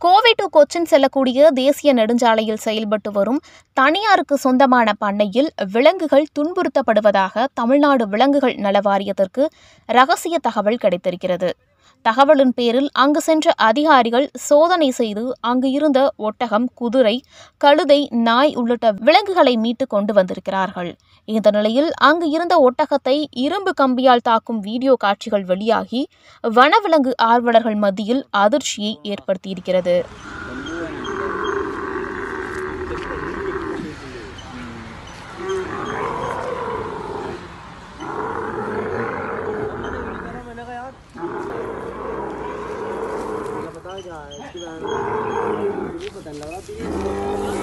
Kovai to Cochin செல்லக்கூடிய தேசிய நெடுஞ்சாலையில் செயல்பட்டு வரும் தனியாருக்கு சொந்தமான பண்ணையில் விலங்குகள் துன்புறுத்தப்படுவதாக தமிழ்நாடு விலங்குகள் நல வாரியத்திற்கு ரகசிய தகவல் கிடைத்திருக்கிறது தகவலின் பேரில் அங்கு சென்ற அதிகாரிகள் சோதனை செய்து அங்கு இருந்த ஒட்டகம் குதிரை கழுதை நாய் உள்ளிட்ட விலங்குகளை மீட்டு கொண்டு வந்திருக்கிறார்கள் இந்த நிலையில் அங்கு இருந்த ஒட்டகத்தை இரும்பு கம்பியால் தாக்கும் வீடியோ காட்சிகள் வெளியாகி வனவிலங்கு ஆர்வலர்கள் மத்தியில் அதிர்ச்சியை ஏற்படுத்தியிருக்கிறது